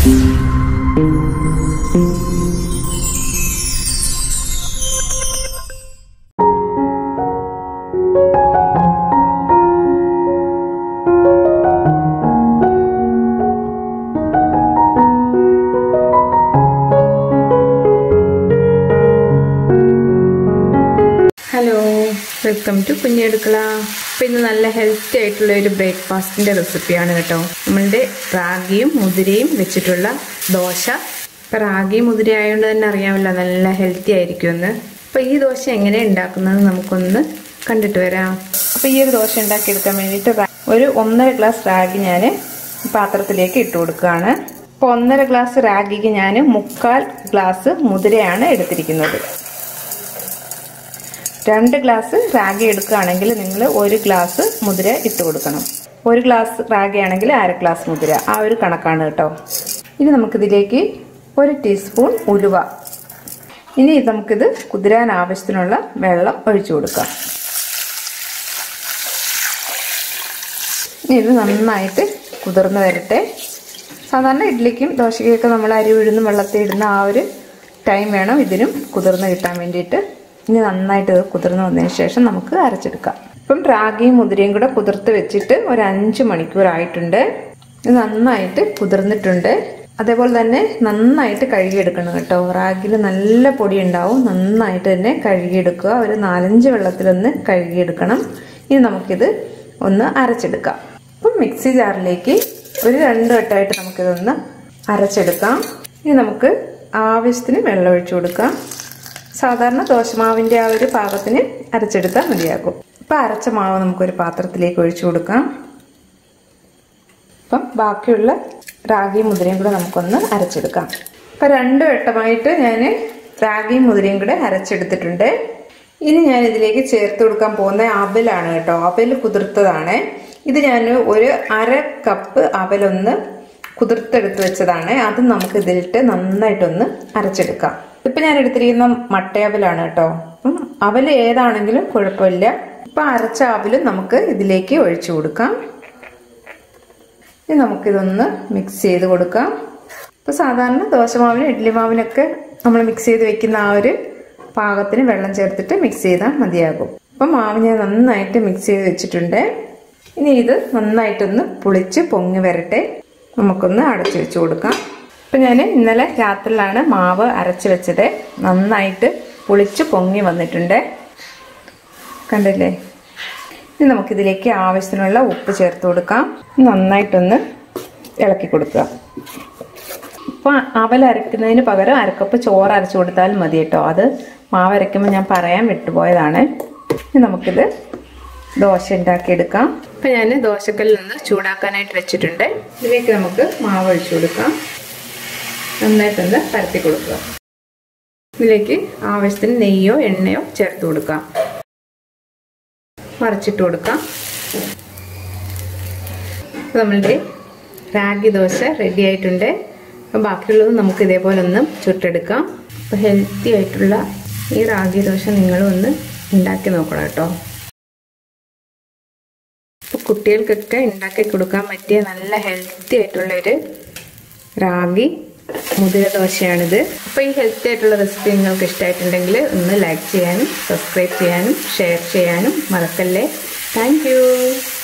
hello welcome to കുഞ്ഞെടുക്കള അപ്പോൾ ഇന്ന് നല്ല ഹെൽത്തി ആയിട്ടുള്ള ഒരു ബ്രേക്ക്ഫാസ്റ്റിൻ്റെ റെസിപ്പിയാണ് കേട്ടോ നമ്മളുടെ റാഗിയും മുതിരയും വെച്ചിട്ടുള്ള ദോശ ഇപ്പോൾ റാഗിയും മുതിര ആയതുകൊണ്ട് തന്നെ അറിയാമല്ലോ നല്ല ഹെൽത്തി ആയിരിക്കുമെന്ന് അപ്പോൾ ഈ ദോശ എങ്ങനെ ഉണ്ടാക്കുന്നത് നമുക്കൊന്ന് കണ്ടിട്ട് വരാം അപ്പോൾ ഈ ഒരു ദോശ ഉണ്ടാക്കിയെടുക്കാൻ വേണ്ടിയിട്ട് ഒരു ഒന്നര ഗ്ലാസ് റാഗി ഞാൻ പാത്രത്തിലേക്ക് ഇട്ട് കൊടുക്കുകയാണ് അപ്പോൾ ഒന്നര ഗ്ലാസ് റാഗിക്ക് ഞാൻ മുക്കാൽ ഗ്ലാസ് മുതിരയാണ് എടുത്തിരിക്കുന്നത് രണ്ട് ഗ്ലാസ് റാഗി എടുക്കുകയാണെങ്കിൽ നിങ്ങൾ ഒരു ഗ്ലാസ് മുതിര ഇട്ട് കൊടുക്കണം ഒരു ഗ്ലാസ് റാഗി ആണെങ്കിൽ അര ഗ്ലാസ് മുതിര ആ ഒരു കണക്കാണ് കേട്ടോ ഇനി നമുക്കിതിലേക്ക് ഒരു ടീസ്പൂൺ ഉലുവ ഇനി നമുക്കിത് കുതിരാൻ ആവശ്യത്തിനുള്ള വെള്ളം ഒഴിച്ചു കൊടുക്കാം ഇനി ഇത് നന്നായിട്ട് കുതിർന്ന് വരട്ടെ സാധാരണ ഇഡ്ഡലിക്കും ദോശയ്ക്കൊക്കെ നമ്മൾ അരി ഉഴുന്നും വെള്ളത്തിൽ ഇടുന്ന ആ ഒരു ടൈം വേണം ഇതിനും കുതിർന്ന് കിട്ടാൻ വേണ്ടിയിട്ട് ഇനി നന്നായിട്ട് ഇത് കുതിർന്ന് വന്നതിന് ശേഷം നമുക്ക് അരച്ചെടുക്കാം ഇപ്പം റാഗിയും മുതിരയും കൂടെ കുതിർത്ത് വെച്ചിട്ട് ഒരു അഞ്ച് മണിക്കൂറായിട്ടുണ്ട് ഇത് നന്നായിട്ട് കുതിർന്നിട്ടുണ്ട് അതേപോലെ തന്നെ നന്നായിട്ട് കഴുകിയെടുക്കണം കേട്ടോ റാഗിയിൽ നല്ല പൊടി ഉണ്ടാവും നന്നായിട്ട് തന്നെ കഴുകിയെടുക്കുക ഒരു നാലഞ്ച് വെള്ളത്തിലൊന്ന് കഴുകിയെടുക്കണം ഇനി നമുക്കിത് ഒന്ന് അരച്ചെടുക്കാം അപ്പം മിക്സി ജാറിലേക്ക് ഒരു രണ്ട് വട്ടമായിട്ട് നമുക്കിതൊന്ന് അരച്ചെടുക്കാം ഇനി നമുക്ക് ആവശ്യത്തിന് വെള്ളം ഒഴിച്ചു കൊടുക്കാം സാധാരണ ദോശമാവിൻ്റെ ആ ഒരു പാകത്തിന് അരച്ചെടുത്താൽ മതിയാകും ഇപ്പം അരച്ച മാവ് നമുക്കൊരു പാത്രത്തിലേക്ക് ഒഴിച്ചു കൊടുക്കാം അപ്പം ബാക്കിയുള്ള റാഗിയും മുതിരയും കൂടെ നമുക്കൊന്ന് അരച്ചെടുക്കാം അപ്പം രണ്ട് വട്ടമായിട്ട് ഞാൻ റാഗിയും മുതിരയും കൂടെ അരച്ചെടുത്തിട്ടുണ്ട് ഇനി ഞാൻ ഇതിലേക്ക് ചേർത്ത് കൊടുക്കാൻ പോകുന്ന അവലാണ് കേട്ടോ അവൽ കുതിർത്തതാണ് ഇത് ഞാൻ ഒരു അര കപ്പ് അവലൊന്ന് കുതിർത്തെടുത്ത് വെച്ചതാണ് അത് നമുക്ക് ഇതിലിട്ട് നന്നായിട്ടൊന്ന് അരച്ചെടുക്കാം ഇപ്പൊ ഞാൻ എടുത്തിരിക്കുന്ന മട്ടയവലാണ് കേട്ടോ അപ്പം അവല് ഏതാണെങ്കിലും കുഴപ്പമില്ല ഇപ്പൊ അരച്ച അവലും നമുക്ക് ഇതിലേക്ക് ഒഴിച്ചു കൊടുക്കാം ഇനി നമുക്കിതൊന്ന് മിക്സ് ചെയ്ത് കൊടുക്കാം ഇപ്പൊ സാധാരണ ദോശമാവിനും ഇഡ്ഡലി മാവിനൊക്കെ നമ്മൾ മിക്സ് ചെയ്ത് വെക്കുന്ന ആ ഒരു പാകത്തിന് വെള്ളം ചേർത്തിട്ട് മിക്സ് ചെയ്താൽ മതിയാകും അപ്പം മാവ് ഞാൻ നന്നായിട്ട് മിക്സ് ചെയ്ത് വെച്ചിട്ടുണ്ട് ഇനി ഇത് നന്നായിട്ടൊന്ന് പുളിച്ച് പൊങ്ങി വരട്ടെ നമുക്കൊന്ന് അടച്ചു വെച്ച് കൊടുക്കാം ഇപ്പം ഞാൻ ഇന്നലെ രാത്രിയിലാണ് മാവ് അരച്ച് വെച്ചത് നന്നായിട്ട് പുളിച്ച് പൊങ്ങി വന്നിട്ടുണ്ട് കണ്ടില്ലേ ഇനി നമുക്കിതിലേക്ക് ആവശ്യത്തിനുള്ള ഉപ്പ് ചേർത്ത് കൊടുക്കാം നന്നായിട്ടൊന്ന് ഇളക്കി കൊടുക്കുക ഇപ്പം അവൽ അരക്കുന്നതിന് പകരം അരക്കപ്പ് ചോറ് അരച്ചു കൊടുത്താലും മതി കേട്ടോ അത് മാവ് അരയ്ക്കുമ്പോൾ ഞാൻ പറയാൻ വിട്ടുപോയതാണ് ഇനി നമുക്കിത് ദോശ ഉണ്ടാക്കിയെടുക്കാം ഇപ്പം ഞാൻ ദോശക്കല്ലിൽ നിന്ന് ചൂടാക്കാനായിട്ട് വെച്ചിട്ടുണ്ട് ഇതിലേക്ക് നമുക്ക് മാവ് ഒഴിച്ചു കൊടുക്കാം നന്നായിട്ടൊന്ന് പരത്തി കൊടുക്കുക ഇതിലേക്ക് ആവശ്യത്തിന് നെയ്യോ എണ്ണയോ ചേർത്ത് കൊടുക്കാം മറിച്ചിട്ട് കൊടുക്കാം നമ്മളുടെ റാഗി ദോശ റെഡി ആയിട്ടുണ്ട് അപ്പം ബാക്കിയുള്ളത് നമുക്ക് ഇതേപോലെ ഒന്ന് ചുട്ടെടുക്കാം അപ്പോൾ ഹെൽത്തി ആയിട്ടുള്ള ഈ റാഗി ദോശ നിങ്ങളും ഒന്ന് ഉണ്ടാക്കി നോക്കണം കേട്ടോ അപ്പോൾ കുട്ടികൾക്കൊക്കെ ഉണ്ടാക്കി കൊടുക്കാൻ പറ്റിയ നല്ല ഹെൽത്തി ആയിട്ടുള്ള ഒരു റാഗി മുതിര ദോശയാണിത് അപ്പോൾ ഈ ഹെൽത്തി ആയിട്ടുള്ള റെസിപ്പി നിങ്ങൾക്ക് ഇഷ്ടമായിട്ടുണ്ടെങ്കിൽ ഒന്ന് ലൈക്ക് ചെയ്യാനും സബ്സ്ക്രൈബ് ചെയ്യാനും ഷെയർ ചെയ്യാനും മറക്കല്ലേ താങ്ക്